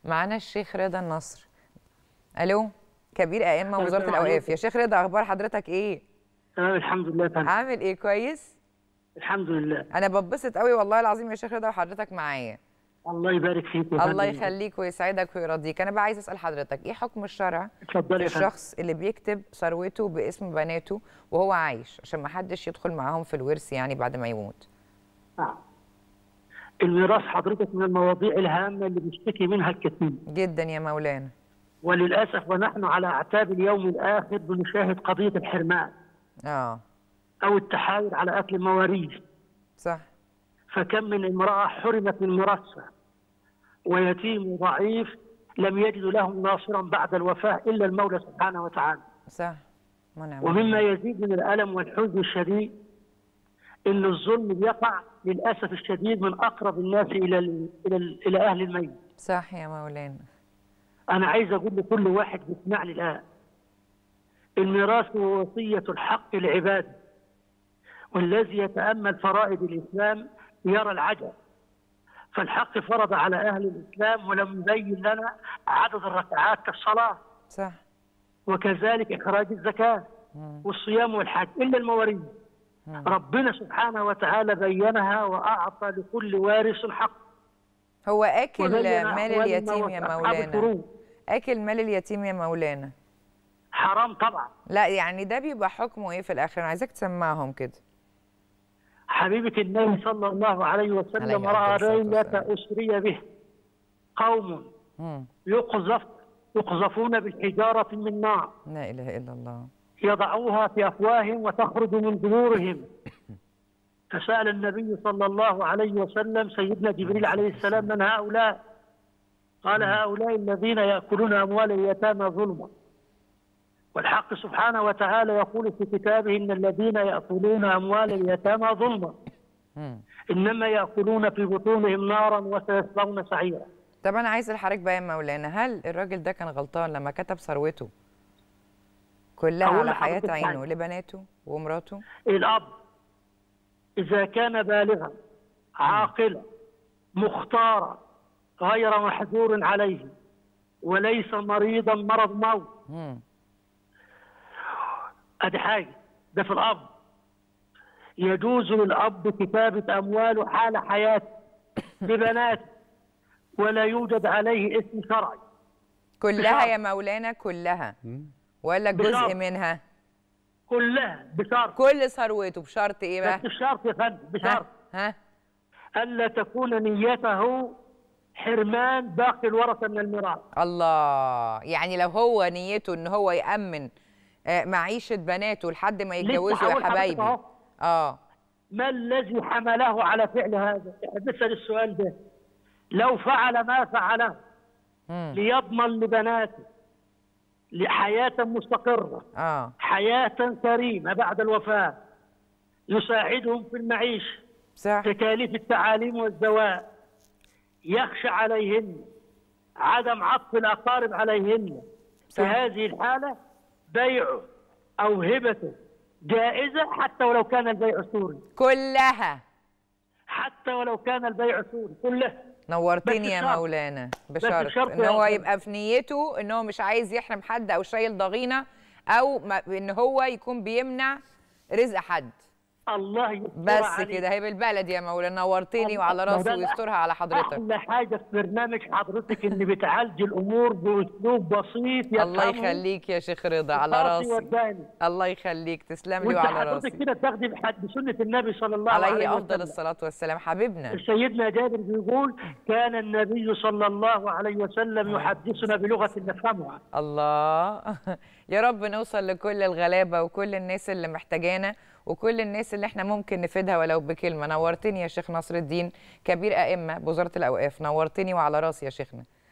معانا الشيخ رضا النصر الو كبير ائمه وزاره السلام الاوقاف عليكم. يا شيخ رضا اخبار حضرتك ايه تمام الحمد لله تمام عامل ايه كويس الحمد لله انا ببسط قوي والله العظيم يا شيخ رضا وحضرتك معايا الله يبارك فيك يا الله فندم. يخليك ويسعدك ويرضيك انا بقى عايز اسال حضرتك ايه حكم الشرع اتفضلي يا فندم الشخص اللي بيكتب ثروته باسم بناته وهو عايش عشان ما حدش يدخل معاهم في الورث يعني بعد ما يموت نعم. الميراث حضرتك من المواضيع الهامة اللي بيشتكي منها الكثير جدا يا مولانا وللأسف ونحن على أعتاب اليوم الآخر بنشاهد قضية الحرمان اه أو التحايل على أكل المواريث صح فكم من امرأة حرمت من ميراثها ويتيم ضعيف لم يجد له ناصرا بعد الوفاة إلا المولى سبحانه وتعالى صح ونعم ومما يزيد من الألم والحزن الشديد إن الظلم بيقع للأسف الشديد من أقرب الناس إلى ال إلى ال إلى أهل الميت. صح يا مولانا أنا عايز أقول لكل واحد بيسمعني الآن الميراث هو وصية الحق لعباده والذي يتأمل فرائض الإسلام يرى العجب فالحق فرض على أهل الإسلام ولم يبين لنا عدد الركعات كالصلاة صح وكذلك إخراج الزكاة والصيام والحج إلا المواريث ربنا سبحانه وتعالى بينها وأعطى لكل وارث حق هو اكل وبين مال أحوال اليتيم يا الموت أصحاب مولانا الفروض. اكل مال اليتيم يا مولانا حرام طبعا لا يعني ده بيبقى حكمه ايه في الاخر انا عايزاك تسمعهم كده حبيبة النبي صلى الله عليه وسلم عليه رأى أفضل الصلاة ليلة والسلام. أسري به قوم مم. يقذف يقذفون بالحجارة من نار لا اله الا الله يضعوها في أفواههم وتخرج من ظهورهم فسأل النبي صلى الله عليه وسلم سيدنا جبريل عليه السلام من هؤلاء قال هؤلاء الذين يأكلون أموال اليتامى ظلما والحق سبحانه وتعالى يقول في كتابه إن الذين يأكلون أموال اليتامى ظلما مم. إنما يأكلون في بطونهم نارا وسيصلون سعيرا طب انا عايز الحضرتك بقى يا مولانا هل الراجل ده كان غلطان لما كتب ثروته كلها أقول على حياة لحضرتك عينه حاجة. لبناته ومراته الأب إذا كان بالغا عاقلا مختارا غير محجور عليه وليس مريضا مرض موت مم. ادي حاجه ده في الاب يجوز للاب كتابه امواله حال حياته لبناته ولا يوجد عليه اسم شرعي كلها بشرط. يا مولانا كلها ولا جزء بشرط. منها كلها بشرط كل ثروته بشرط ايه بقى بس بشرط يا فندم بشرط ها ها الا تكون نيته حرمان باقي الورثه من الميراث الله يعني لو هو نيته ان هو يأمن آه، معيشة بناته لحد ما يتجوزوا هقول يا حضرتك حبايبي أهو. اه ما الذي حمله على فعل هذا؟ بسأل السؤال ده لو فعل ما فعله مم. ليضمن لبناته لحياة مستقرة اه حياة كريمة بعد الوفاة يساعدهم في المعيشة صح تكاليف التعاليم والزواج يخشى عليهن عدم عطف الأقارب عليهن في صح. هذه الحالة بيعه أو هبته جائزة حتى ولو كان البيع سوري كلها حتى ولو كان البيع سوري كله نورتني بس يا بشرط. مولانا بس بشرط بشرط ان يا هو أستاذ. يبقى في نيته ان هو مش عايز يحرم حد او شايل ضغينه او ما ان هو يكون بيمنع رزق حد الله يستر بس عليك. كده هي بالبلد يا مولانا نورتني الله- وعلى ما هو راسي ده ويسترها على حضرتك احلى حاجه في برنامج حضرتك ان بتعالج الامور باسلوب بسيط الله يفهمه يخليك يا شيخ رضا على القاضي راسي والداني. الله يخليك تسلم لي وانت وعلى حضرتك راسي كده بتاخدي بحد- بسنه النبي صلى الله عليه, عليه وسلم افضل الصلاه والسلام حبيبنا سيدنا جابر بيقول كان النبي صلى الله عليه وسلم يحدثنا بلغه نفهمها الله يا رب نوصل لكل الغلابة وكل الناس اللي محتاجانا وكل الناس اللي احنا ممكن نفيدها ولو بكلمة نورتني يا شيخ نصر الدين كبير أئمة بوزارة الأوقاف نورتني وعلى راسي يا شيخنا